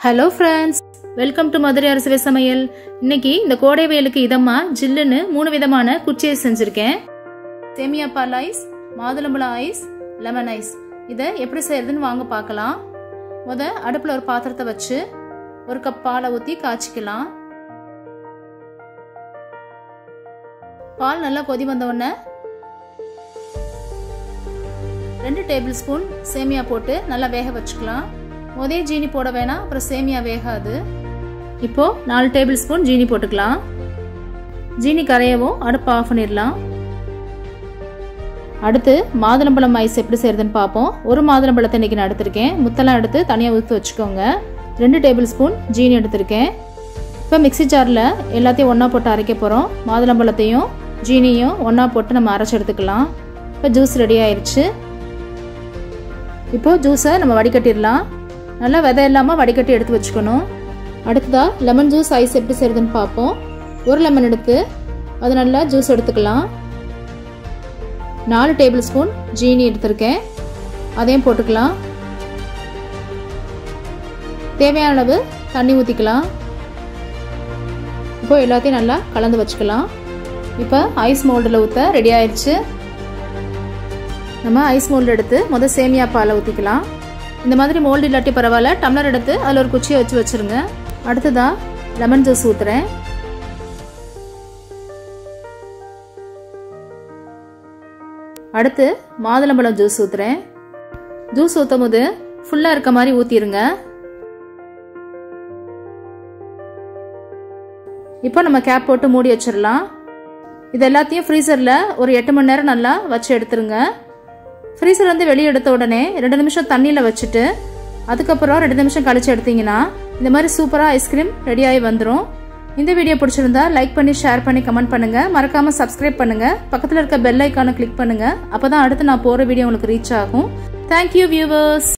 hello friends welcome to Madurai Arasu Samayal இன்னைக்கு இந்த கோடை வெயிலுக்கு இதமா ஜில்லுன்னு மூணு விதமான குச்சியை செஞ்சுருக்கேன் சேமியா பால் ஐஸ் மாதுளம்பழம் ஐஸ் லெமன் ஐஸ் இதை எப்படி செய்யறதுன்னு வாங்க பார்க்கலாம் முத அடுப்பில் ஒரு பாத்திரத்தை வச்சு ஒரு கப் பாலை ஊற்றி காய்ச்சிக்கலாம் பால் நல்லா கொதி வந்த உடனே ரெண்டு டேபிள் ஸ்பூன் சேமியா போட்டு நல்லா வேக வச்சுக்கலாம் முதே ஜீனி போட வேணாம் அப்புறம் சேமியா வேகாது இப்போ நாலு டேபிள் ஸ்பூன் ஜீனி போட்டுக்கலாம் ஜீனி கரையவும் அடுப்பு ஆஃப் பண்ணிடலாம் அடுத்து மாதுளம்பழம் ஐஸ் எப்படி செய்யறதுன்னு பார்ப்போம் ஒரு மாதுளம்பழத்தை இன்னைக்கு நான் எடுத்திருக்கேன் முத்தெல்லாம் எடுத்து தனியாக ஊற்றி வச்சுக்கோங்க ரெண்டு டேபிள் ஸ்பூன் ஜீனி எடுத்திருக்கேன் இப்போ மிக்சி ஜாரில் எல்லாத்தையும் ஒன்றா போட்டு அரைக்க போகிறோம் மாதுளம்பழத்தையும் ஜீனியும் ஒன்றா போட்டு நம்ம அரைச்சி எடுத்துக்கலாம் இப்போ ஜூஸ் ரெடி ஆயிடுச்சு இப்போ ஜூஸை நம்ம வடிகட்டிடலாம் நல்லா விதை இல்லாமல் வடிகட்டி எடுத்து வச்சுக்கணும் அடுத்ததாக லெமன் ஜூஸ் ஐஸ் எப்படி செய்யறதுன்னு பார்ப்போம் ஒரு லெமன் எடுத்து அது நல்லா ஜூஸ் எடுத்துக்கலாம் நாலு டேபிள் ஸ்பூன் ஜீனி எடுத்திருக்கேன் அதையும் போட்டுக்கலாம் தேவையான அளவு தண்ணி ஊற்றிக்கலாம் இப்போ எல்லாத்தையும் நல்லா கலந்து வச்சுக்கலாம் இப்போ ஐஸ் மோல்டில் ஊற்ற ரெடி ஆயிடுச்சு நம்ம ஐஸ் மோல்டு எடுத்து முதல் சேமியா பாலை ஊற்றிக்கலாம் இந்த மாதிரி மோல்டு இல்லாட்டி பரவாயில்ல டம்ளர் எடுத்து அதில் ஒரு குச்சியை வச்சு வச்சுருங்க அடுத்ததாக லெமன் ஜூஸ் ஊற்றுறேன் அடுத்து மாதுளம்பழம் ஜூஸ் ஊற்றுறேன் ஜூஸ் ஊற்றும் போது ஃபுல்லாக இருக்க மாதிரி ஊற்றிடுங்க இப்போ நம்ம கேப் போட்டு மூடி வச்சிடலாம் இது எல்லாத்தையும் ஃப்ரீசரில் ஒரு எட்டு மணி நேரம் நல்லா வச்சு எடுத்துருங்க ஃப்ரீசர் வந்து வெளியே எடுத்த உடனே ரெண்டு நிமிஷம் தண்ணியில் வச்சுட்டு அதுக்கப்புறம் ரெண்டு நிமிஷம் கழிச்சு எடுத்தீங்கன்னா இந்த மாதிரி சூப்பராக ஐஸ்கிரீம் ரெடியாகி வந்துடும் இந்த வீடியோ பிடிச்சிருந்தா லைக் பண்ணி ஷேர் பண்ணி கமெண்ட் பண்ணுங்க மறக்காம சப்ஸ்கிரைப் பண்ணுங்க பக்கத்தில் இருக்க பெல் ஐக்கானை கிளிக் பண்ணுங்க அப்பதான் அடுத்து நான் போற வீடியோ உங்களுக்கு ரீச் ஆகும் தேங்க்யூ வியூவர்ஸ்